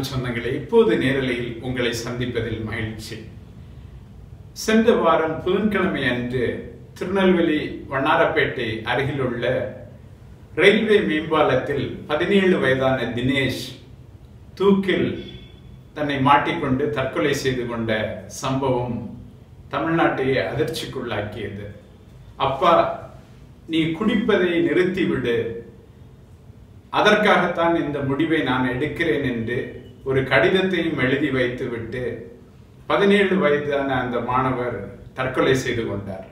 சொந்தங்களே இப்போது நேரலையில் உங்களை சந்திப்பதில் மகிழ்ச்சி சென்ற வாரம் புதன்கிழமை அன்று திருநெல்வேலி வண்ணாரப்பேட்டை அருகிலுள்ள ரயில்வே மேம்பாலத்தில் பதினேழு வயதான தினேஷ் தூக்கில் தன்னை மாட்டிக்கொண்டு தற்கொலை செய்து கொண்ட சம்பவம் தமிழ்நாட்டையே அதிர்ச்சிக்குள்ளாக்கியது அப்பா நீ குடிப்பதை நிறுத்திவிடு அதற்காகத்தான் இந்த முடிவை நான் எடுக்கிறேன் என்று ஒரு கடிதத்தையும் எழுதி வைத்துவிட்டு பதினேழு வயதான அந்த மாணவர் தற்கொலை செய்து கொண்டார்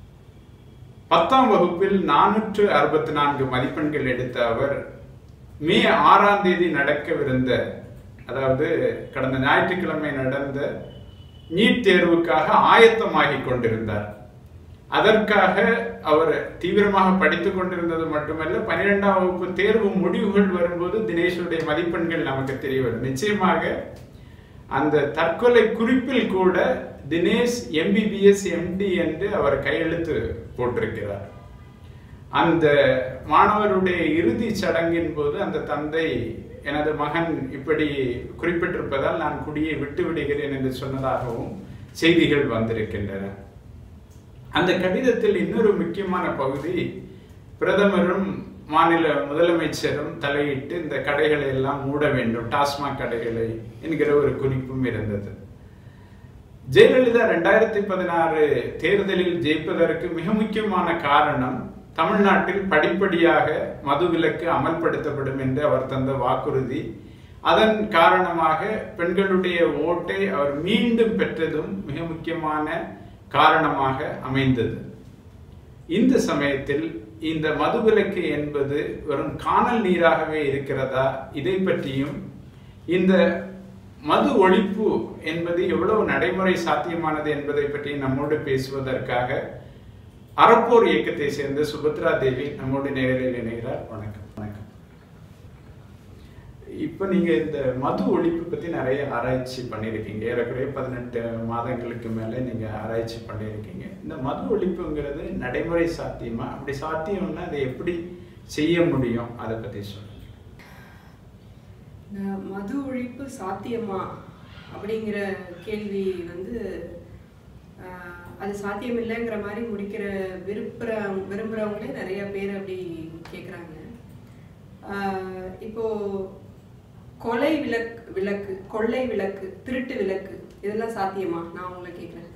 பத்தாம் வகுப்பில் நானூற்று அறுபத்தி நான்கு மதிப்பெண்கள் எடுத்த அவர் மே ஆறாம் தேதி நடக்கவிருந்த அதாவது கடந்த ஞாயிற்றுக்கிழமை நடந்த நீட் தேர்வுக்காக ஆயத்தமாகிக் கொண்டிருந்தார் அதற்காக அவர் தீவிரமாக படித்துக் கொண்டிருந்தது மட்டுமல்ல பன்னிரெண்டாம் வகுப்பு தேர்வு முடிவுகள் வரும்போது தினேஷுடைய மதிப்பெண்கள் நமக்கு தெரிய வரும் நிச்சயமாக அந்த தற்கொலை குறிப்பில் கூட தினேஷ் எம்பிபிஎஸ் எம்டி என்று அவர் கையெழுத்து போட்டிருக்கிறார் அந்த மாணவருடைய இறுதி சடங்கின் போது அந்த தந்தை எனது மகன் இப்படி குறிப்பிட்டிருப்பதால் நான் குடியை விட்டு விடுகிறேன் என்று சொன்னதாகவும் செய்திகள் வந்திருக்கின்றன அந்த கடிதத்தில் இன்னொரு முக்கியமான பகுதி பிரதமரும் மாநில முதலமைச்சரும் தலையிட்டு இந்த கடைகளை எல்லாம் மூட வேண்டும் டாஸ்மாக் கடைகளை என்கிற ஒரு குறிப்பும் இருந்தது ஜெயலலிதா ரெண்டாயிரத்தி பதினாறு தேர்தலில் ஜெயிப்பதற்கு மிக முக்கியமான காரணம் தமிழ்நாட்டில் படிப்படியாக மதுவிலக்கு அமல்படுத்தப்படும் என்று அவர் தந்த வாக்குறுதி அதன் காரணமாக பெண்களுடைய ஓட்டை அவர் மீண்டும் பெற்றதும் மிக முக்கியமான காரணமாக அமைந்தது இந்த சமயத்தில் இந்த மதுவிலக்கு என்பது வெறும் காணல் நீராகவே இருக்கிறதா இதை பற்றியும் இந்த மது ஒழிப்பு என்பது எவ்வளவு நடைமுறை சாத்தியமானது என்பதை பற்றி நம்மோடு பேசுவதற்காக அறப்போர் இயக்கத்தை சேர்ந்த சுபத்ரா தேவி நம்மோடு நேரில் இணைகிறார் வணக்கம் வணக்கம் இப்போ நீங்க இந்த மது ஒழிப்பு பத்தி நிறைய ஆராய்ச்சி பண்ணியிருக்கீங்க ஏறக்குறைய பதினெட்டு மாதங்களுக்கு மேல நீங்க ஆராய்ச்சி பண்ணியிருக்கீங்க இந்த மது ஒழிப்புங்கிறது நடைமுறை சாத்தியமா அப்படி சாத்தியம்னா அதை எப்படி செய்ய முடியும் அதை பத்தி சொல்லுங்க இந்த மது ஒழிப்பு சாத்தியமா அப்படிங்கிற கேள்வி வந்து ஆஹ், அது சாத்தியம் இல்லைங்கிற மாதிரி முடிக்கிற விருப்புற விரும்புகிறவங்களே நிறைய பேர் அப்படி கேட்குறாங்க இப்போ கொலை விலக்கு விளக்கு கொள்ளை விளக்கு திருட்டு விளக்கு இதெல்லாம் சாத்தியமா நான் உங்களை கேட்குறேன்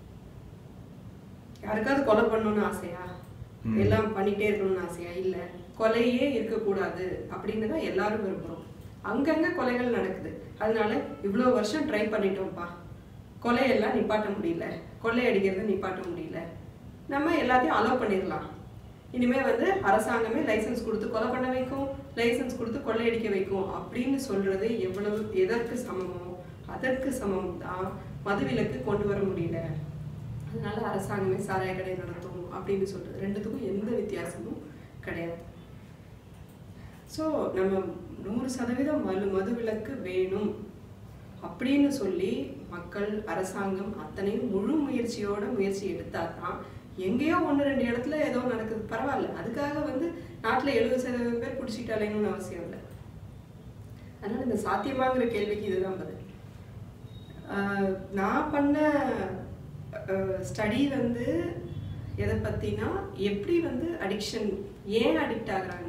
யாருக்காவது கொலை பண்ணணும்னு ஆசையா ம். எல்லாம் பண்ணிட்டே இருக்கணும்னு ஆசையா இல்ல கொலையே இருக்கக்கூடாது அப்படின்னு தான் எல்லாரும் விரும்புறோம் அங்கங்க கொலைகள் நடக்குது அதனால இவ்வளோ வருஷம் ட்ரை பண்ணிட்டோம்ப்பா கொலையெல்லாம் நிப்பாட்ட முடியல கொள்ளை அடிக்கிறத நிப்பாட்ட முடியல நம்ம எல்லாத்தையும் அலோவ் பண்ணிடலாம் இனிமே வந்து அரசாங்கமே லைசென்ஸ் கொடுத்து கொலை பண்ண வைக்கும் லைசென்ஸ் கொடுத்து கொள்ளையடிக்க வைக்கும் அப்படின்னு சொல்றது எவ்வளவு எதற்கு சமமோ அதற்கு சமம் தான் மதுவிலக்கு கொண்டு வர முடியல அதனால அரசாங்கமே சாராய கடை நடத்தும் அப்படின்னு சொல்றது ரெண்டுத்துக்கும் எந்த வித்தியாசமும் கிடையாது ஸோ நம்ம நூறு சதவீதம் மது மதுவிலக்கு வேணும் அப்படின்னு சொல்லி மக்கள் அரசாங்கம் அத்தனையும் முழு முயற்சியோட முயற்சி எடுத்தா தான் எங்கேயோ ஒன்று ரெண்டு இடத்துல ஏதோ நடக்குது பரவாயில்ல அதுக்காக வந்து நாட்டில் எழுபது சதவீதம் பேர் பிடிச்சிட்டு அலையணும்னு அவசியம் இல்லை அதனால இந்த சாத்தியமாங்கிற கேள்விக்கு இதுதான் பதில் ஆஹ் நான் பண்ண ஸ்டடி வந்து எதை பற்றினா எப்படி வந்து அடிக்ஷன் ஏன் அடிக்ட் ஆகுறாங்க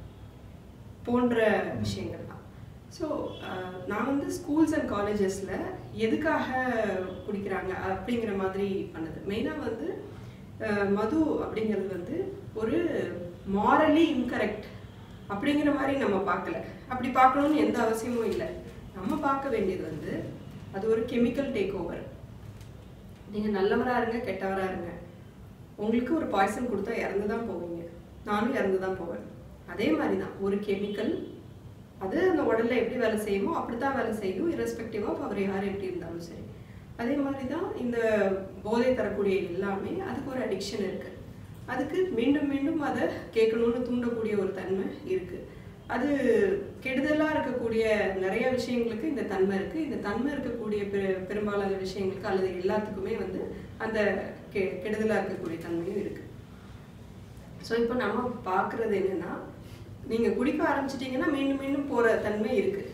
போன்ற விஷயங்கள் தான் ஸோ நான் வந்து ஸ்கூல்ஸ் அண்ட் காலேஜஸில் எதுக்காக குடிக்கிறாங்க அப்படிங்கிற மாதிரி பண்ணது மெயினாக வந்து அஹ், மது அப்படிங்கிறது வந்து ஒரு மாரலி இன்கரெக்ட் அப்படிங்கிற மாதிரி நம்ம பார்க்கல அப்படி பார்க்கணும்னு எந்த அவசியமும் இல்லை நம்ம பார்க்க வேண்டியது வந்து அது ஒரு கெமிக்கல் டேக் ஓவர் நீங்கள் நல்லவராக இருங்க கெட்டவராக இருங்க உங்களுக்கு ஒரு பாய்சன் கொடுத்தா இறந்து தான் போவீங்க நானும் இறந்து தான் போவேன் அதே மாதிரி தான் ஒரு கெமிக்கல் அது அந்த உடல்ல எப்படி வேலை செய்யுமோ அப்படி தான் வேலை செய்யும் irrespective ஆஃப் அவர் யார் எப்படி இருந்தாலும் சரி அதே மாதிரி தான் இந்த போதை தரக்கூடிய எல்லாமே அதுக்கு ஒரு அடிக்ஷன் இருக்கு அதுக்கு மீண்டும் மீண்டும் அதை கேட்கணும்னு தூண்டக்கூடிய ஒரு தன்மை இருக்கு அது கெடுதலா இருக்கக்கூடிய நிறைய விஷயங்களுக்கு இந்த தன்மை இருக்கு இந்த தன்மை இருக்கக்கூடிய பெரு- பெரும்பாலான விஷயங்களுக்கு அல்லது எல்லாத்துக்குமே வந்து அந்த கெ கெடுதலா இருக்கக்கூடிய தன்மையும் இருக்கு ஸோ இப்போ நம்ம பார்க்குறது என்னன்னா நீங்கள் குடிக்க ஆரம்பிச்சிட்டிங்கன்னா மீண்டும் மீண்டும் போகிற தன்மை இருக்குது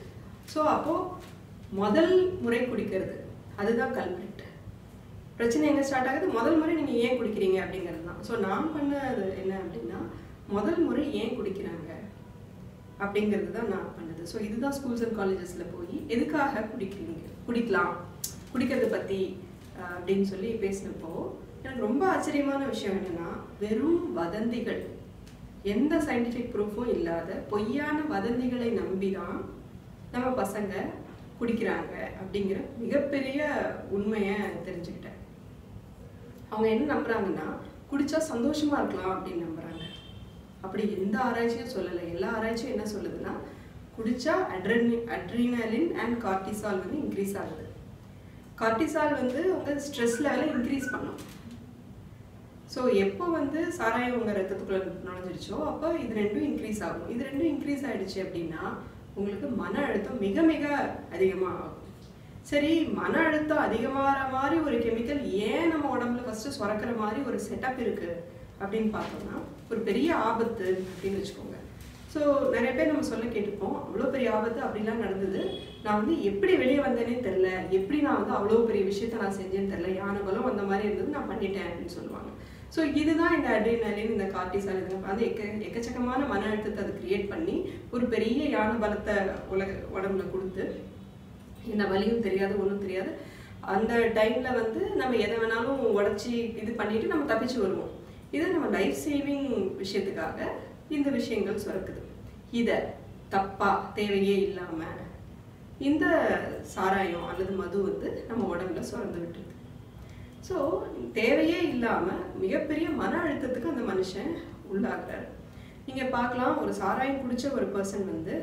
ஸோ அப்போது முதல் முறை குடிக்கிறது அதுதான் கல்பிரிட் பிரச்சனை எங்கே ஸ்டார்ட் ஆகுது முதல் முறை நீங்கள் ஏன் குடிக்கிறீங்க அப்படிங்கிறது தான் ஸோ நான் பண்ணது என்ன அப்படின்னா முதல் முறை ஏன் குடிக்கிறாங்க அப்படிங்கிறது தான் நான் பண்ணது ஸோ இதுதான் ஸ்கூல்ஸ் அண்ட் காலேஜஸில் போய் எதுக்காக குடிக்கிறீங்க குடிக்கலாம் குடிக்கிறத பற்றி அப்படின்னு சொல்லி பேசினப்போ எனக்கு ரொம்ப ஆச்சரியமான விஷயம் என்னன்னா வெறும் வதந்திகள் எந்த சயின்டிஃபிக் ப்ரூஃபும் இல்லாத பொய்யான வதந்திகளை நம்பி தான் நம்ம பசங்க குடிக்கிறாங்க அப்படிங்கிற மிகப்பெரிய உண்மையை தெரிஞ்சுக்கிட்டேன் அவங்க என்ன நம்புறாங்கன்னா குடிச்சா சந்தோஷமா இருக்கலாம் அப்படின்னு நம்புறாங்க அப்படி எந்த ஆராய்ச்சியும் சொல்லலை எல்லா ஆராய்ச்சியும் என்ன சொல்லுதுன்னா குடிச்சா அட்ரனி அட்ரினலின் அண்ட் கார்டிசால் வந்து இன்க்ரீஸ் ஆகுது கார்டிசால் வந்து உங்க ஸ்ட்ரெஸ் லெவலை இன்க்ரீஸ் பண்ணும் ஸோ எப்போ வந்து சாராயம் உங்கள் ரத்தத்துக்குள்ள நுழைஞ்சிருச்சோ அப்போ இது ரெண்டும் இன்க்ரீஸ் ஆகும் இது ரெண்டும் இன்க்ரீஸ் ஆயிடுச்சு அப்படின்னா உங்களுக்கு மன அழுத்தம் மிக மிக அதிகமாக ஆகும் சரி மன அழுத்தம் அதிகமாகிற மாதிரி ஒரு கெமிக்கல் ஏன் நம்ம உடம்புல ஃபஸ்ட்டு சுரக்கிற மாதிரி ஒரு செட்டப் இருக்கு அப்படின்னு பார்த்தோம்னா ஒரு பெரிய ஆபத்து அப்படின்னு வச்சுக்கோங்க ஸோ நிறைய பேர் நம்ம சொல்ல கேட்டுப்போம் அவ்வளோ பெரிய ஆபத்து அப்படிலாம் நடந்தது நான் வந்து எப்படி வெளியே வந்தேனே தெரில எப்படி நான் வந்து அவ்வளோ பெரிய விஷயத்த நான் செஞ்சேன்னு தெரில யானை பலம் அந்த மாதிரி இருந்தது நான் பண்ணிட்டேன் அப்படின்னு சொல்லுவாங்க ஸோ இதுதான் இந்த அட்ரினலின் இந்த கார்டிசால் இதெல்லாம் வந்து எக்க எக்கச்சக்கமான மன அழுத்தத்தை அதை கிரியேட் பண்ணி ஒரு பெரிய யானை பலத்தை உலக உடம்புல கொடுத்து என்ன வலியும் தெரியாது ஒன்றும் தெரியாது அந்த டைமில் வந்து நம்ம எதை வேணாலும் உடச்சி இது பண்ணிட்டு நம்ம தப்பிச்சு வருவோம் இது நம்ம லைஃப் சேவிங் விஷயத்துக்காக இந்த விஷயங்கள் சுரக்குது இதை தப்பா தேவையே இல்லாமல் இந்த சாராயம் அல்லது மது வந்து நம்ம உடம்புல சுரந்து விட்டுருது ஸோ தேவையே இல்லாமல் மிகப்பெரிய மன அழுத்தத்துக்கு அந்த மனுஷன் உள்ளாகிறார் நீங்கள் பார்க்கலாம் ஒரு சாராயம் குடிச்ச ஒரு பர்சன் வந்து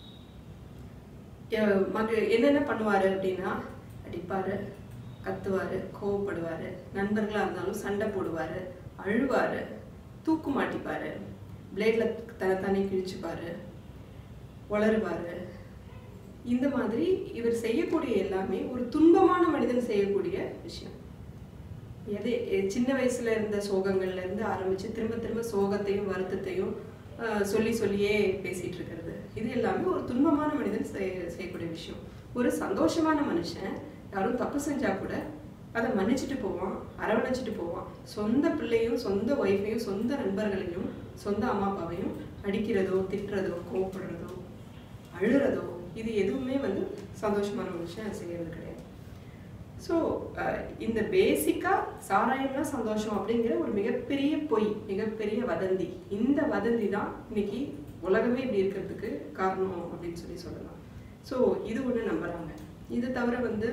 எ- மக என்னென்ன பண்ணுவார் அப்படின்னா அடிப்பார் கத்துவார் கோவப்படுவார் நண்பர்களாக இருந்தாலும் சண்டை போடுவார் அழுவார் தூக்கு மாட்டிப்பார் பிளேடில் தன்னைத்தானே கிழிச்சுப்பார் உளருவார் இந்த மாதிரி இவர் செய்யக்கூடிய எல்லாமே ஒரு துன்பமான மனிதன் செய்யக்கூடிய விஷயம் எது எ- சின்ன வயசுல இருந்த சோகங்கள்ல இருந்து ஆரம்பிச்சு திரும்ப திரும்ப சோகத்தையும் வருத்தத்தையும் ஆஹ், சொல்லி சொல்லியே பேசிட்டு இருக்கிறது இது எல்லாமே ஒரு துன்பமான மனிதன் செய்ய- செய்யக்கூடிய விஷயம் ஒரு சந்தோஷமான மனுஷன் யாரும் தப்பு செஞ்சா கூட அதை மன்னிச்சுட்டு போவான் அரவணைச்சிட்டு போவான் சொந்த பிள்ளையும் சொந்த ஒய்ஃபையும் சொந்த நண்பர்களையும் சொந்த அம்மா அப்பாவையும் அடிக்கிறதோ திட்டுறதோ கோவப்படுறதோ அழுறதோ இது எதுவுமே வந்து சந்தோஷமான மனுஷன் செய்யறது கிடையாது ஸோ இந்த பேசிக்காக சாராயம்னா சந்தோஷம் அப்படிங்கிற ஒரு மிகப்பெரிய பொய் மிகப்பெரிய வதந்தி இந்த வதந்தி தான் இன்னைக்கு உலகமே இப்படி இருக்கிறதுக்கு காரணம் அப்படின்னு சொல்லி சொல்லலாம் ஸோ இது ஒன்று நம்புறாங்க இது தவிர வந்து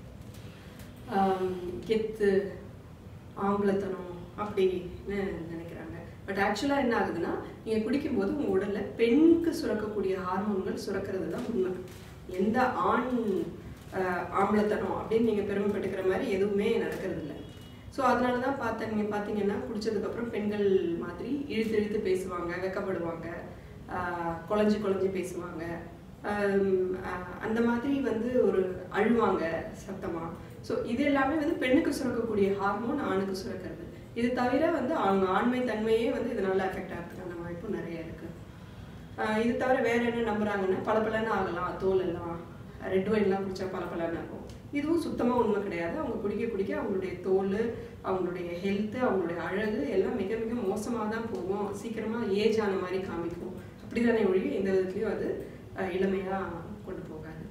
ஆம், கெத்து ஆம்பளத்தனம் அப்படின்னு நினைக்கிறாங்க பட் ஆக்சுவலாக என்ன ஆகுதுன்னா நீங்கள் குடிக்கும்போது உங்கள் உடலில் பெண்ணுக்கு சுரக்கக்கூடிய ஹார்மோன்கள் சுரக்கிறது தான் உண்மை எந்த ஆண் ஆஹ், ஆம்பளத்தனம் அப்படின்னு நீங்கள் பெருமைப்பட்டுக்கிற மாதிரி எதுவுமே நடக்கிறது இல்லை ஸோ அதனால தான் பார்த்த நீங்கள் பார்த்தீங்கன்னா குடிச்சதுக்கப்புறம் பெண்கள் மாதிரி இழுத்து இழுத்து பேசுவாங்க வெக்கப்படுவாங்க ஆஹ், குழஞ்சு குழஞ்சு பேசுவாங்க ஆம், ஆஹ், அந்த மாதிரி வந்து ஒரு அழுவாங்க சத்தமாக ஸோ இது எல்லாமே வந்து பெண்ணுக்கு சுரக்கக்கூடிய ஹார்மோன் ஆணுக்கு சுரக்கிறது இது தவிர வந்து அவங்க ஆண்மை தன்மையே வந்து இதனால அஃபெக்ட் ஆகிறதுக்கான வாய்ப்பும் நிறைய இருக்கு ஆஹ் இது தவிர வேற என்ன நம்புறாங்கன்னா பளபளன்னு ஆகலாம் தோல் எல்லாம் ரெட் ஒயின்லாம் குடிச்சா பளபளன்னு ஆகும் இதுவும் சுத்தமா உண்மை கிடையாது அவங்க குடிக்க குடிக்க அவங்களுடைய தோல் அவங்களுடைய ஹெல்த் அவங்களுடைய அழகு எல்லாம் மிக மிக மோசமாக தான் போகும் சீக்கிரமா ஏஜ் ஆன மாதிரி காமிக்கும் அப்படிதானே ஒழிய எந்த விதத்துலையும் அது ஆஹ் இளமையா கொண்டு போகாது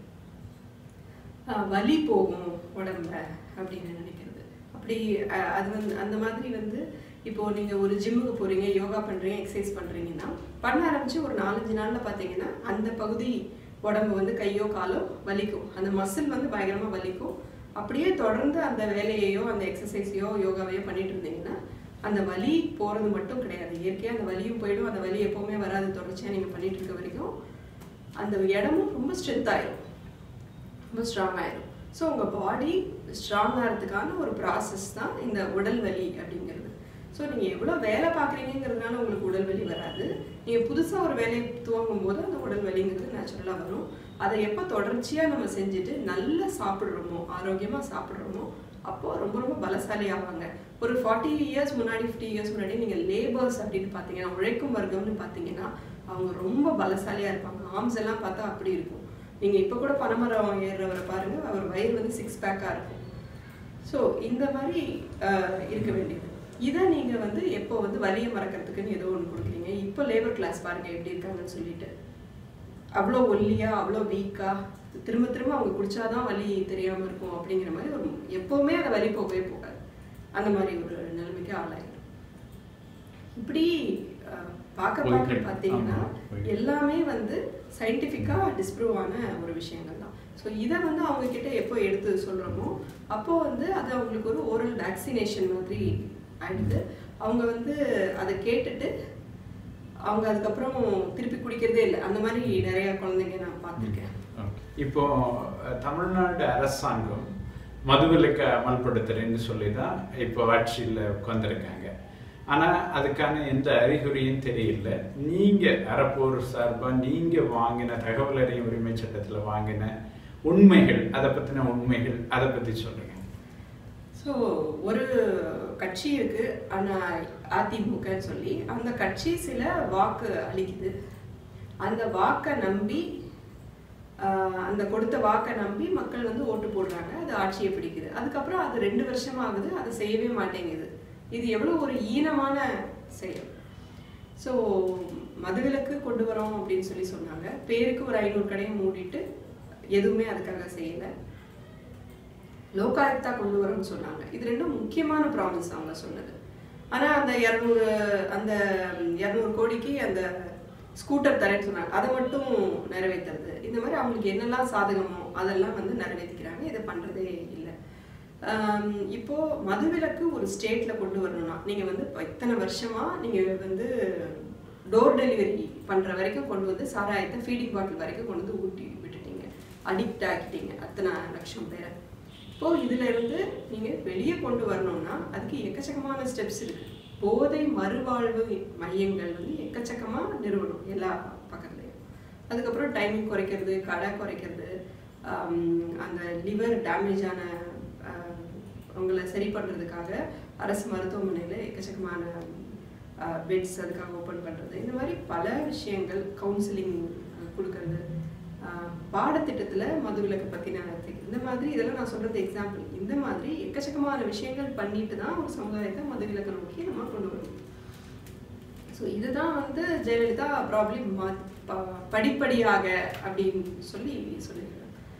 ஆஹ் வலி போகும் உடம்புல அப்படின்னு நினைக்கிறது அப்படி ஆஹ் அது வந்து அந்த மாதிரி வந்து இப்போ நீங்க ஒரு ஜிம்முக்கு போறீங்க யோகா பண்றீங்க எக்ஸசைஸ் பண்றீங்கன்னா பண்ண ஆரம்பிச்சு ஒரு நாலஞ்சு நாள்ல பாத்தீங்கன்னா அந்த பகுதி உடம்பு வந்து கையோ காலோ வலிக்கும் அந்த மசில் வந்து பயங்கரமா வலிக்கும் அப்படியே தொடர்ந்து அந்த வேலையையோ அந்த எக்ஸசைஸையோ யோகாவையோ பண்ணிட்டு இருந்தீங்கன்னா அந்த வலி போறது மட்டும் கிடையாது இயற்கையா அந்த வலியும் போயிடும் அந்த வலி எப்பவுமே வராது தொடர்ச்சியா நீங்க பண்ணிட்டு இருக்க வரைக்கும் அந்த இடமும் ரொம்ப ஸ்ட்ரென்த் ஆயிடும் ரொம்ப ஸ்ட்ராங் ஆயிடும் ஸோ உங்கள் பாடி ஸ்ட்ராங் ஆகிறதுக்கான ஒரு ப்ராசஸ் தான் இந்த உடல் வலி அப்படிங்கிறது ஸோ நீங்கள் எவ்வளோ வேலை பார்க்குறீங்கிறதுனால உங்களுக்கு உடல் வலி வராது நீங்கள் புதுசாக ஒரு வேலையை துவங்கும் போது அந்த உடல் வலிங்கிறது நேச்சுரலாக வரும் அதை எப்போ தொடர்ச்சியாக நம்ம செஞ்சுட்டு நல்லா சாப்பிட்றோமோ ஆரோக்கியமாக சாப்பிட்றோமோ அப்போது ரொம்ப ரொம்ப பலசாலி ஆவாங்க ஒரு ஃபார்ட்டி இயர்ஸ் முன்னாடி ஃபிஃப்டி இயர்ஸ் முன்னாடி நீங்கள் லேபர்ஸ் அப்படின்னு பார்த்தீங்கன்னா உழைக்கும் வர்க்கம்னு பார்த்தீங்கன்னா அவங்க ரொம்ப பலசாலியாக இருப்பாங்க ஆர்ம்ஸ் எல்லாம் பார்த்தா அப்படி இருக்கும் நீங்க இப்ப கூட பனைமரம் ஏறுறவரை பாருங்க அவர் வயிறு வந்து சிக்ஸ் பேக்கா இருக்கும் ஸோ இந்த மாதிரி ஆஹ், இருக்க வேண்டியது இதை நீங்க வந்து எப்போ வந்து வலியை மறக்கிறதுக்குன்னு ஏதோ ஒன்று கொடுக்குறீங்க இப்போ லேபர் கிளாஸ் பாருங்க எப்படி இருக்காங்கன்னு சொல்லிட்டு அவ்வளோ ஒல்லியா அவ்வளோ வீக்கா திரும்ப திரும்ப அவங்க குடிச்சாதான் வலி தெரியாம இருக்கும் அப்படிங்கிற மாதிரி ஒரு எப்பவுமே அந்த வலி போகவே போகாது அந்த மாதிரி ஒரு நிலைமைக்கு ஆளாயிடும் இப்படி அஹ், பார்க்க போய்க்கிட்டு, பார்க்க பார்த்தீங்கன்னா ஆமா, போய்க்கிட்டு. எல்லாமே வந்து சயின்டிஃபிக்காக டிஸ்ப்ரூவ் ஆன ஒரு விஷயங்கள் தான் ஸோ இதை வந்து அவங்க கிட்ட எப்போ எடுத்து சொல்கிறோமோ அப்போ வந்து அது அவங்களுக்கு ஒரு ஓரல் வேக்சினேஷன் மாதிரி ஆயிடுது அவங்க வந்து அதை கேட்டுட்டு அவங்க அதுக்கப்புறம் திருப்பி குடிக்கிறதே இல்லை அந்த மாதிரி நிறைய குழந்தைங்க நான் பார்த்துருக்கேன் இப்போ அஹ், தமிழ்நாடு அரசாங்கம் மதுவிலக்கை அமல்படுத்துறேன்னு சொல்லி தான் இப்போ ஆட்சியில் உட்காந்துருக்காங்க ஆனால் அதுக்கான எந்த அறிகுறியும் தெரியல நீங்கள் அறப்போர் சார்பாக நீங்கள் வாங்கின தகவல் அறியும் உரிமை சட்டத்தில் வாங்கின உண்மைகள் அதை பற்றின உண்மைகள் அதை பற்றி சொல்லுங்கள் ஸோ ஒரு கட்சி இருக்கு ஆனால் அதிமுகன்னு சொல்லி அந்த கட்சி சில வாக்கு அளிக்குது அந்த வாக்கை நம்பி ஆஹ், அந்த கொடுத்த வாக்கை நம்பி மக்கள் வந்து ஓட்டு போடுறாங்க அது ஆட்சியை பிடிக்குது அதுக்கப்புறம் அது ரெண்டு வருஷம் ஆகுது அது செய்யவே மாட்டேங்குது இது எவ்வளோ ஒரு ஈனமான செயல் ஸோ மதுவிலக்கு கொண்டு வரோம் அப்படின்னு சொல்லி சொன்னாங்க பேருக்கு ஒரு ஐநூறு கடையை மூடிட்டு எதுவுமே அதுக்காக செய்யலை லோகாயுக்தா கொண்டு வரோம்னு சொன்னாங்க இது ரெண்டும் முக்கியமான ப்ராமிஸ் அவங்க சொன்னது ஆனா அந்த இரநூறு அந்த இரநூறு கோடிக்கு அந்த ஸ்கூட்டர் தரேன்னு சொன்னாங்க அதை மட்டும் நிறைவேற்றுறது இந்த மாதிரி அவங்களுக்கு என்னெல்லாம் சாதகமோ அதெல்லாம் வந்து நிறைவேற்றிக்கிறாங்க இதை பண்றதே இல்லை ஆம், இப்போ மதுவிலக்கு ஒரு ஸ்டேட்ல கொண்டு வரணும்னா நீங்க வந்து இப்ப இத்தனை வருஷமா நீங்க வந்து டோர் டெலிவரி பண்ற வரைக்கும் கொண்டு வந்து சாராயத்தை ஃபீடிங் பாட்டில் வரைக்கும் கொண்டு வந்து ஊட்டி விட்டுட்டீங்க அடிக்ட் ஆக்கிட்டீங்க அத்தனை லட்சம் பேரை இப்போ இதுல இருந்து நீங்க வெளியே கொண்டு வரணும்னா அதுக்கு எக்கச்சக்கமான ஸ்டெப்ஸ் இருக்கு போதை மறுவாழ்வு மையங்கள் வந்து எக்கச்சக்கமா நிறுவனம் எல்லா பக்கத்துலயும் அதுக்கப்புறம் டைமிங் குறைக்கிறது கடை குறைக்கிறது ஆம், அந்த லிவர் டேமேஜ் ஆன ஆஹ், அவங்கள சரி பண்றதுக்காக அரசு மருத்துவமனையில எக்கச்சக்கமான பெட்ஸ் அதுக்காக ஓப்பன் பண்றது இந்த மாதிரி பல விஷயங்கள் கவுன்சிலிங் கொடுக்கறது ஆஹ், பாடத்திட்டத்துல மதுவிலக்கு பத்தின இந்த மாதிரி இதெல்லாம் நான் சொல்றது எக்ஸாம்பிள் இந்த மாதிரி எக்கச்சக்கமான விஷயங்கள் பண்ணிட்டு தான் ஒரு சமுதாயத்தை மதுவிலக்கு நோக்கி நம்ம கொண்டு வரணும் ஸோ இதுதான் வந்து ஜெயலலிதா ப்ராப்ளம் படிப்படியாக அப்படின்னு சொல்லி சொல்லியிருக்காங்க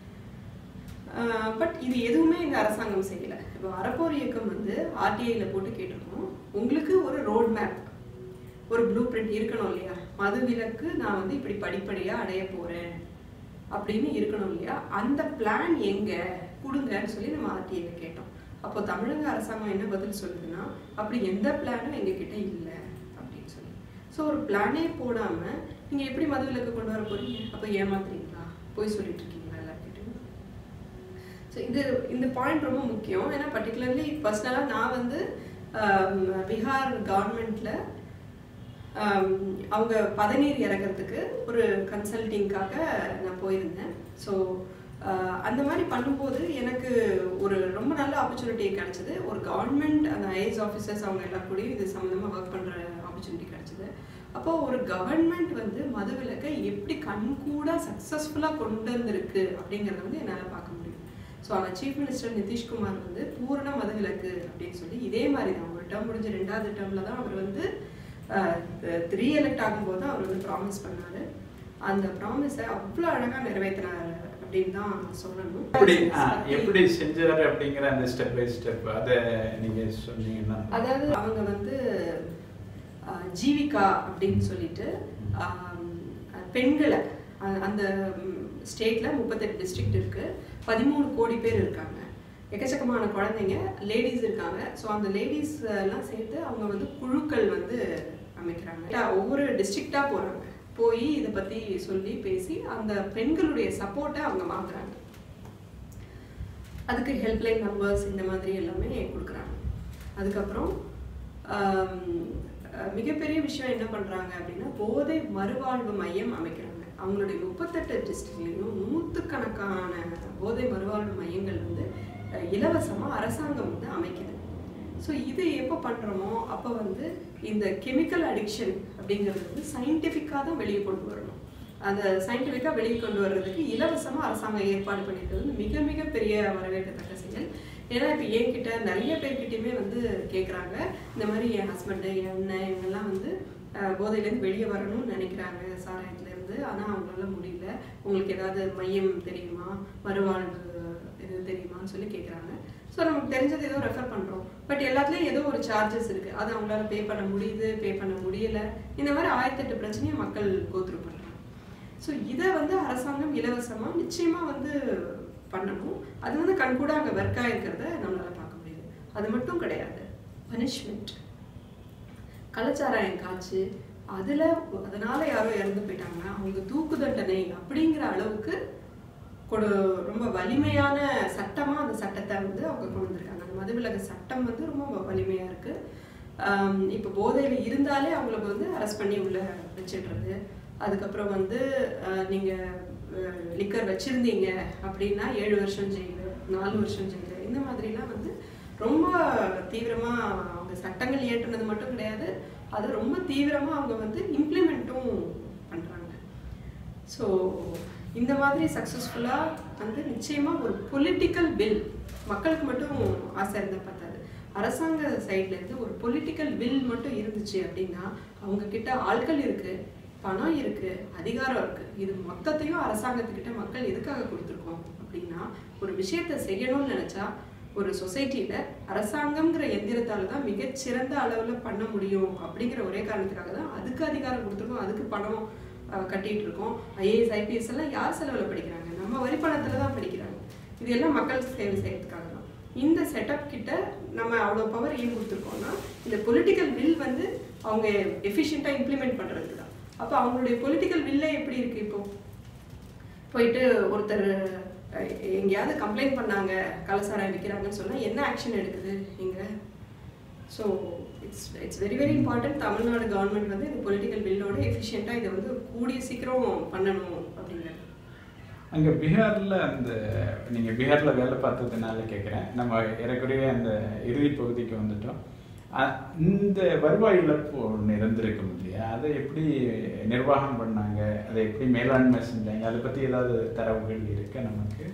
பட் இது எதுவுமே இந்த அரசாங்கம் செய்யல இப்போ அறப்போர் இயக்கம் வந்து ஆர்டிஐல போட்டு கேட்டிருக்கோம் உங்களுக்கு ஒரு ரோட் மேப் ஒரு ப்ளூ பிரிண்ட் இருக்கணும் இல்லையா மது விலக்கு நான் வந்து இப்படி படிப்படியா அடைய போறேன் அப்படின்னு இருக்கணும் இல்லையா அந்த பிளான் எங்க கொடுங்கன்னு சொல்லி நம்ம ஆர்டிஐல கேட்டோம் அப்போ தமிழக அரசாங்கம் என்ன பதில் சொல்லுதுன்னா அப்படி எந்த பிளானும் எங்க கிட்ட இல்லை அப்படின்னு சொல்லி ஸோ ஒரு பிளானே போடாம நீங்க எப்படி மது விலக்கு கொண்டு வர போறீங்க அப்போ ஏமாத்துறீங்களா போய் சொல்லிட்டு இருக்கீங்களா எல்லார்கிட்டையும் ஸோ இது இந்த பாயிண்ட் ரொம்ப முக்கியம் ஏன்னா பர்டிகுலர்லி பர்சனலாக நான் வந்து ஆம், பீகார் கவர்மெண்ட்ல அவங்க பதநீர் இறக்கிறதுக்கு ஒரு கன்சல்டிங்காக நான் போயிருந்தேன் ஸோ அந்த மாதிரி பண்ணும்போது எனக்கு ஒரு ரொம்ப நல்ல ஆப்பர்ச்சுனிட்டி கிடைச்சது ஒரு கவர்மெண்ட் அந்த ஐஏஎஸ் ஆஃபீஸர்ஸ் அவங்க எல்லா கூடயும் இது சம்மந்தமாக ஒர்க் பண்ணுற ஆப்பர்ச்சுனிட்டி கிடைச்சது அப்போ ஒரு கவர்மெண்ட் வந்து மதுவிலக்கை எப்படி கண்கூட சக்ஸஸ்ஃபுல்லாக கொண்டு வந்திருக்கு அப்படிங்கிறத வந்து என்னால் பார்க்க முடியும் ஸோ அந்த சீஃப் மினிஸ்டர் நிதிஷ்குமார் வந்து பூரண மதுவிலக்கு அப்படின்னு சொல்லி இதே மாதிரி தான் ஒரு டேர்ம் முடிஞ்ச ரெண்டாவது டேர்மில் தான் அவர் வந்து த்ரீ எலெக்ட் ஆகும்போது தான் அவர் வந்து ப்ராமிஸ் பண்ணாரு அந்த ப்ராமிஸை அவ்வளோ அழகாக நிறைவேற்றினார் அப்படின்னு தான் சொல்லணும் எப்படி ஆ, எப்படி செஞ்சாரு அப்படிங்கிற அந்த ஸ்டெப் பை ஸ்டெப் அதை நீங்க சொன்னீங்கன்னா அதாவது அவங்க வந்து அஹ், ஜீவிகா அப்படின்னு சொல்லிட்டு ஆம், பெண்களை அ- அந்த ஸ்டேட்ல முப்பத்தெட்டு டிஸ்ட்ரிக்ட் இருக்கு பதிமூணு கோடி பேர் இருக்காங்க எக்கச்சக்கமான குழந்தைங்க லேடிஸ் இருக்காங்க ஸோ அந்த லேடிஸ் எல்லாம் சேர்த்து அவங்க வந்து குழுக்கள் வந்து அமைக்கிறாங்க ஒவ்வொரு டிஸ்ட்ரிக்டா போறாங்க போய் இதை பத்தி சொல்லி பேசி அந்த பெண்களுடைய சப்போர்ட்டை அவங்க மாத்துறாங்க அதுக்கு ஹெல்ப்லைன் நம்பர்ஸ் இந்த மாதிரி எல்லாமே கொடுக்குறாங்க அதுக்கப்புறம் ஆம், அஹ், மிகப்பெரிய விஷயம் என்ன பண்றாங்க அப்படின்னா போதை மறுவாழ்வு மையம் அமைக்கிறாங்க அவங்களுடைய முப்பத்தெட்டு டிஸ்ட்ரிக்ட்லையும் நூற்றுக்கணக்கான போதை மறுவாழ்வு மையங்கள் வந்து அஹ், இலவசமா அரசாங்கம் வந்து அமைக்குது ஸோ இது எப்போ பண்றோமோ அப்போ வந்து இந்த கெமிக்கல் அடிக்ஷன் அப்படிங்கிறது வந்து சயின்டிஃபிக்காக தான் வெளியே கொண்டு வரணும் அதை சயின்டிஃபிக்காக வெளியே கொண்டு வர்றதுக்கு இலவசமாக அரசாங்கம் ஏற்பாடு பண்ணியிருக்கிறது வந்து மிக மிக பெரிய வரவேற்கத்தக்க செயல் ஏன்னா இப்போ என்கிட்ட நிறைய பேர்கிட்டயுமே வந்து கேட்குறாங்க இந்த மாதிரி என் ஹஸ்பண்டு என் அண்ணன் இவங்கெல்லாம் வந்து அஹ், போதையிலேருந்து வெளியே வரணும்னு நினைக்கிறாங்க சாராயத்துலேருந்து ஆனால் அவங்களால முடியல உங்களுக்கு ஏதாவது மையம் தெரியுமா மறுவாழ்வு இது தெரியுமான்னு சொல்லி கேட்குறாங்க ஸோ நமக்கு தெரிஞ்சது ஏதோ ரெஃபர் பண்ணுறோம் பட் எல்லாத்துலேயும் ஏதோ ஒரு சார்ஜஸ் இருக்குது அது அவங்களால பே பண்ண முடியுது பே பண்ண முடியல இந்த மாதிரி ஆயிரத்தெட்டு பிரச்சனையை மக்கள் கோத்ரூ பண்ணுறாங்க ஸோ இதை வந்து அரசாங்கம் இலவசமாக நிச்சயமாக வந்து பண்ணணும் அது வந்து கண்கூட அங்கே ஒர்க் ஆகிருக்கிறத நம்மளால பார்க்க முடியுது அது மட்டும் கிடையாது பனிஷ்மெண்ட் கள்ளச்சாராயம் காய்ச்சி அதில் அதனால யாரோ இறந்து போயிட்டாங்கன்னா அவங்க தூக்கு தண்டனை அப்படிங்கிற அளவுக்கு கொடு ரொம்ப வலிமையான சட்டமா அந்த சட்டத்தை வந்து அவங்க கொண்டு வந்திருக்காங்க அந்த மதுவிலக சட்டம் வந்து ரொம்ப வலிமையா இருக்கு ஆம், இப்போ போதையில இருந்தாலே அவங்களுக்கு வந்து அரெஸ்ட் பண்ணி உள்ள வச்சிடுறது அதுக்கப்புறம் வந்து அஹ், நீங்க லிக்கர் வச்சிருந்தீங்க அப்படின்னா ஏழு வருஷம் ஜெயிலு நாலு வருஷம் ஜெயிலு இந்த மாதிரிலாம் வந்து ரொம்ப தீவிரமா அவங்க சட்டங்கள் இயற்றுனது மட்டும் கிடையாது அது ரொம்ப தீவிரமா அவங்க வந்து இம்ப்ளிமெண்ட்டும் பண்றாங்க ஸோ இந்த மாதிரி சக்ஸஸ்ஃபுல்லாக வந்து நிச்சயமாக ஒரு பொலிட்டிக்கல் பில் மக்களுக்கு மட்டும் ஆசை இருந்தால் பத்தாது அரசாங்க சைட்ல இருந்து ஒரு பொலிட்டிக்கல் வில் மட்டும் இருந்துச்சு அப்படின்னா அவங்க கிட்ட ஆட்கள் இருக்கு பணம் இருக்கு அதிகாரம் இருக்கு இது மொத்தத்தையும் அரசாங்கத்துக்கிட்ட மக்கள் எதுக்காக கொடுத்துருக்கோம் அப்படின்னா ஒரு விஷயத்தை செய்யணும்னு நினைச்சா ஒரு சொசைட்டியில அரசாங்கம்ங்கிற எந்திரத்தால தான் மிகச்சிறந்த அளவுல பண்ண முடியும் அப்படிங்கிற ஒரே காரணத்துக்காக தான் அதுக்கு அதிகாரம் கொடுத்துருக்கோம் அதுக்கு பணம் அஹ், கட்டிட்டு இருக்கோம் ஐஏஎஸ் ஐபிஎஸ் எல்லாம் யார் செலவுல படிக்கிறாங்க நம்ம வரி பணத்துல தான் படிக்கிறாங்க இது எல்லாம் மக்கள் சேவை செய்யறதுக்காக தான் இந்த செட்டப் கிட்ட நம்ம அவ்வளோ பவர் ஏன் கொடுத்துருக்கோம்னா இந்த பொலிட்டிக்கல் வில் வந்து அவங்க எஃபிஷியண்ட்டாக இம்ப்ளிமெண்ட் பண்ணுறதுக்கு தான் அப்போ அவங்களுடைய பொலிட்டிக்கல் வில்லே எப்படி இருக்கு இப்போ போயிட்டு ஒருத்தர் அஹ், எங்கேயாவது கம்ப்ளைண்ட் பண்ணாங்க கலசாராயம் விற்கிறாங்கன்னு சொன்னால் என்ன ஆக்ஷன் எடுக்குது இங்கே so it's it's very very important Tamil Nadu government வந்து இந்த பொலிட்டிக்கல் பில்லோட எஃபிஷியண்ட்டாக இதை வந்து கூடிய சீக்கிரம் பண்ணணும் அப்படிங்கிறது அங்க பீகார்ல அந்த நீங்க பீகார்ல வேலை பார்த்ததுனால கேட்குறேன் நம்ம ஏறக்குறைய அந்த இறுதி பகுதிக்கு வந்துட்டோம் அ- இந்த வருவாய் இழப்பு ஒன்று இருந்திருக்கும் இல்லையா அதை எப்படி நிர்வாகம் பண்ணாங்க அதை எப்படி மேலாண்மை செஞ்சாங்க அதை பத்தி ஏதாவது தரவுகள் இருக்கு நமக்கு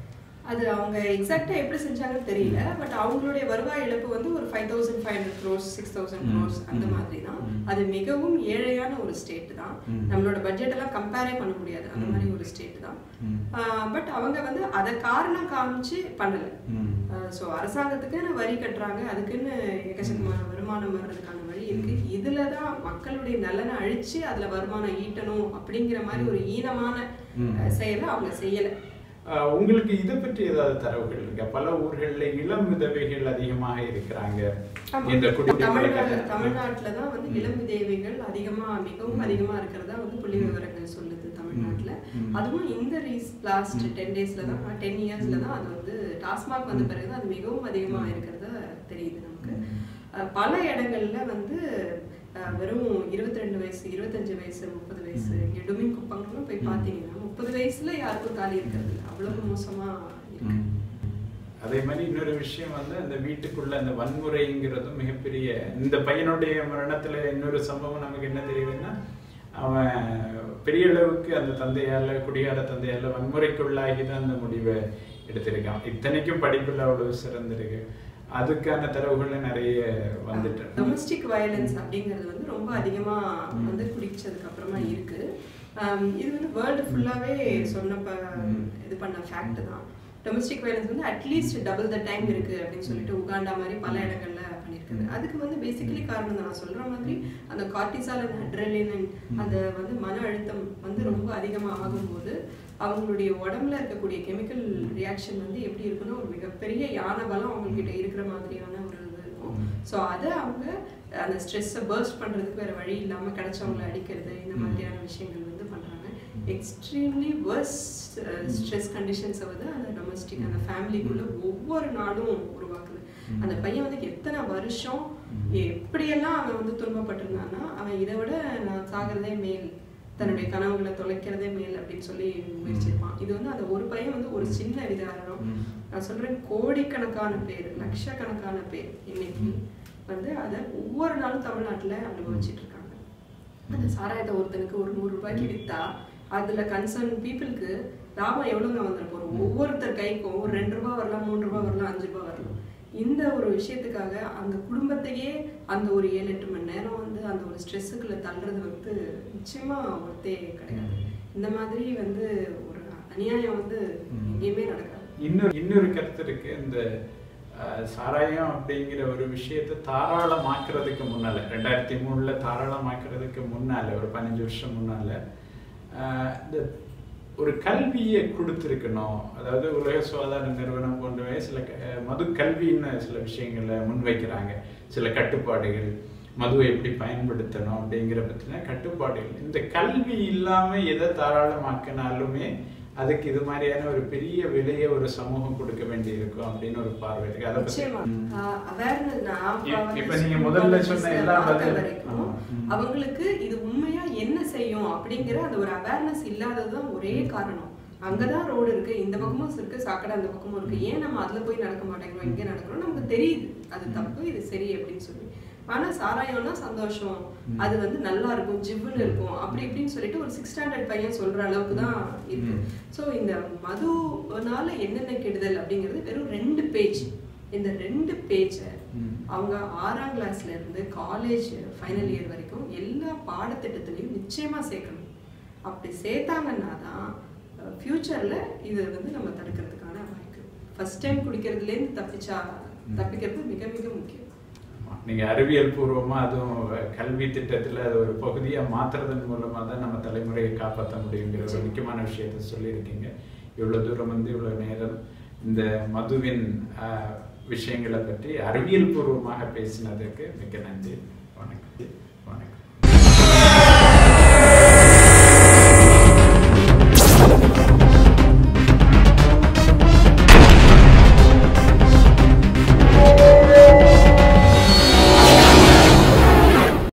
அது அவங்க எக்ஸாக்டா எப்படி செஞ்சாங்கன்னு தெரியல பட் அவங்களுடைய வருவாய் இழப்பு வந்து ஒரு five thousand five hundred crores six thousand ம். க்ரோஸ் அந்த ம். மாதிரி தான் ம். அது மிகவும் ஏழையான ஒரு ஸ்டேட் தான் ம். நம்மளோட பட்ஜெட் எல்லாம் கம்பேரே பண்ண முடியாது அந்த ம். மாதிரி ஒரு ஸ்டேட் தான் ம். பட் அவங்க வந்து அதை காரணம் காமிச்சு பண்ணல ம். ஸோ அரசாங்கத்துக்குன்னு வரி கட்டுறாங்க அதுக்குன்னு எக்கச்சக்கமான வருமானம் வர்றதுக்கான வழி இருக்கு இதுல தான் மக்களுடைய நலனை அழிச்சு அதுல வருமானம் ஈட்டணும் அப்படிங்கிற மாதிரி ஒரு ஈனமான ம். அஹ், செயலை அவங்க செய்யல ஆஹ் உங்களுக்கு இதை பற்றி ஏதாவது தரவுகள் இருக்கா பல ஊர்கள்ல இளம் விதவைகள் அதிகமாக இருக்கிறாங்க ஆமா. இந்த குடிநீர் தமிழ்நாடு பழக்கத்தை- தமிழ்நாட்டுல தான் வந்து இளம் விதவைகள் அதிகமா மிகவும் அதிகமா இருக்கிறதா வந்து புள்ளி விவரங்கள் சொல்லுது தமிழ்நாட்டுல ம். அதுவும் இந்த ரீஸ் லாஸ்ட் டென் டேஸ்ல தான் டென் இயர்ஸ்ல தான் அது வந்து டாஸ்மாக் வந்த பிறகு அது மிகவும் அதிகமா இருக்கிறதா தெரியுது நமக்கு அஹ் பல இடங்கள்ல வந்து அஹ், வெறும் இருபத்தி ரெண்டு வயசு இருபத்தஞ்சு வயசு முப்பது வயசு எடுமின் குப்பங்களும் போய் பார்த்தீங்கன்னா முப்பது வயசுல யாருக்கும் தாலி இருக்கிறது இல்ல. அவ்வளவு மோசமா இருக்கு ம். அதே மாதிரி இன்னொரு விஷயம் வந்து அந்த வீட்டுக்குள்ள அந்த வன்முறைங்கிறதும் மிகப்பெரிய இந்த பையனுடைய மரணத்துல இன்னொரு சம்பவம் நமக்கு என்ன தெரியுதுன்னா அவன் பெரிய அளவுக்கு அந்த தந்தையால குடிகார தந்தையால வன்முறைக்குள்ளாகி தான் அந்த முடிவை எடுத்திருக்கான் இத்தனைக்கும் படிப்புல அவ்வளவு சிறந்திருக்கு அதுக்கான தரவுகள் நிறைய வந்துட்டு டொமஸ்டிக் வயலன்ஸ் அப்படிங்கிறது வந்து ரொம்ப அதிகமா ம். வந்து குடிச்சதுக்கு அப்புறமா இருக்கு ஆம், இது வந்து வேர்ல்டு ஃபுல்லாவே சொன்னப்ப ம். இது பண்ண ஃபேக்ட் தான் டொமஸ்டிக் வயலன்ஸ் வந்து அட்லீஸ்ட் டபுள் த டைம் இருக்கு அப்படின்னு சொல்லிட்டு உகாண்டா மாதிரி பல இடங்கள்ல பண்ணியிருக்குது அதுக்கு வந்து பேசிக்கலி காரணம் தான் நான் சொல்ற மாதிரி அந்த கார்டிசால் அண்ட் அட்ரலின் அந்த வந்து மன அழுத்தம் வந்து ரொம்ப அதிகமா ஆகும்போது அவங்களுடைய உடம்புல இருக்கக்கூடிய கெமிக்கல் ரியாக்ஷன் வந்து எப்படி இருக்குன்னா ஒரு மிகப்பெரிய யானை பலம் அவங்கக்கிட்ட இருக்கிற மாதிரியான ஒரு இது இருக்கும் ம். ஸோ அதை அவங்க அந்த ஸ்ட்ரெஸ்ஸை பர்ஸ்ட் பண்ணுறதுக்கு வேறு வழி இல்லாமல் கிடைச்சவங்கள அடிக்கிறது இந்த ம். மாதிரியான விஷயங்கள் வந்து பண்ணுறாங்க எக்ஸ்ட்ரீம்லி வர்ஸ் ஸ்ட்ரெஸ் கண்டிஷன்ஸை வந்து அந்த டொமஸ்டிக் அந்த ஃபேமிலிக்குள்ள ஒவ்வொரு நாளும் உருவாக்குது ம். அந்த பையன் வந்து எத்தனை வருஷம் ம். எப்படியெல்லாம் அவன் வந்து துன்பப்பட்டிருந்தான்னா அவன் இதை விட நான் சாகிறதே மேல் தன்னுடைய கனவுகளை தொலைக்கிறதே மேல் அப்படின்னு சொல்லி முயற்சிப்பான் இது வந்து அந்த ஒரு பையன் வந்து ஒரு சின்ன விதாரணம் ம். நான் சொல்றேன் கோடிக்கணக்கான பேர் லட்சக்கணக்கான பேர் இன்னைக்கு வந்து அதை ஒவ்வொரு நாளும் தமிழ்நாட்டுல அனுபவிச்சுட்டு இருக்காங்க அந்த சாராயத்தை ஒருத்தனுக்கு ஒரு நூறு ரூபாய்க்கு வித்தா அதுல கன்சர்ன் பீப்புளுக்கு லாபம் எவ்வளவுங்க வந்துட போறோம் ஒவ்வொருத்தர் கைக்கும் ஒரு ரெண்டு ரூபாய் வரலாம் மூணு ரூபாய் வரலாம் அஞ்சு ரூபாய் வரலாம் இந்த ஒரு விஷயத்துக்காக அந்த குடும்பத்தையே அந்த ஒரு ஏழு எட்டு மணி நேரம் வந்து அந்த ஒரு ஸ்ட்ரெஸ்ஸுக்குள்ள தள்ளுறது வந்து நிச்சயமா ஒருத்தே கிடையாது இந்த மாதிரி வந்து ஒரு அநியாயம் வந்து எங்கேயுமே நடக்காது இன்னொரு இன்னொரு கருத்து இருக்கு இந்த அஹ், சாராயம் அப்படிங்கிற ஒரு விஷயத்தை தாராளமாக்குறதுக்கு முன்னால ரெண்டாயிரத்தி மூணுல தாராளமாக்குறதுக்கு முன்னால ஒரு பதினஞ்சு வருஷம் முன்னால அஹ், இந்த ஒரு கல்வியை கொடுத்துருக்கணும் அதாவது உலக சுகாதார நிறுவனம் போன்றவை சில க- அஹ், மது கல்வின்னு சில விஷயங்களை முன்வைக்கிறாங்க சில கட்டுப்பாடுகள் மதுவை எப்படி பயன்படுத்தணும் அப்படிங்கிற பற்றின கட்டுப்பாடுகள் இந்த கல்வி இல்லாம எதை தாராளமாக்கினாலுமே அதுக்கு இது மாதிரியான ஒரு பெரிய விலையை ஒரு சமூகம் கொடுக்க வேண்டி இருக்கும் அப்படின்னு ஒரு பார்வை இருக்கு அதை பத்தி நிச்சயமா ம். அவேர்னஸ் இப்ப- இப்ப நீங்க முதல்ல சொன்ன எல்லா பதிலும் வரைக்கும் ஆமா. ம். அவங்களுக்கு இது உண்மையா என்ன செய்யும் அப்படிங்கிற அந்த ஒரு அவேர்னஸ் இல்லாததுதான் ஒரே காரணம் அங்கதான் ரோடு இருக்கு இந்த பக்கமும் இருக்கு சாக்கடை அந்த பக்கமும் இருக்கு ஏன் நம்ம அதுல போய் நடக்க மாட்டேங்கிறோம் இங்க நடக்கிறோம் நமக்கு தெரியுது அது தப்பு இது சரி அப்படின்னு சொல்லி ஆனா சாராயம்னா சந்தோஷம் அது வந்து நல்லா இருக்கும் ஜிவ்வுன்னு இருக்கும் அப்படி இப்படின்னு சொல்லிட்டு ஒரு சிக்ஸ் ஸ்டாண்டர்ட் பையன் சொல்ற அளவுக்கு தான் இருக்கு ம். சோ இந்த மதுனால என்னென்ன கெடுதல் அப்படிங்கிறது வெறும் ரெண்டு பேஜ் இந்த ரெண்டு பேஜை ம். அவங்க ஆறாம் கிளாஸ்ல இருந்து காலேஜ் ஃபைனல் இயர் வரைக்கும் எல்லா பாடத்திட்டத்திலையும் நிச்சயமா சேர்க்கணும் அப்படி சேர்த்தாங்கன்னா தான் ஃபியூச்சர்ல இது வந்து நம்ம தடுக்கிறதுக்கான வாய்ப்பு ஃபர்ஸ்ட் டைம் குடிக்கிறதுலேருந்து தப்பிச்சா தப்பிக்கிறது மிக மிக முக்கியம் ஆமா. நீங்க அறிவியல் பூர்வமா அதுவும் கல்வி திட்டத்துல அது ஒரு பகுதியா மாத்துறதன் மூலமா தான் நம்ம தலைமுறையை காப்பாற்ற முடியுங்கிற ஒரு முக்கியமான விஷயத்த சொல்லியிருக்கீங்க இவ்வளவு தூரம் வந்து இவ்வளவு நேரம் இந்த மதுவின் ஆஹ், விஷயங்களை பற்றி அறிவியல் பூர்வமாக பேசினதுக்கு மிக்க நன்றி வணக்கம் வணக்கம்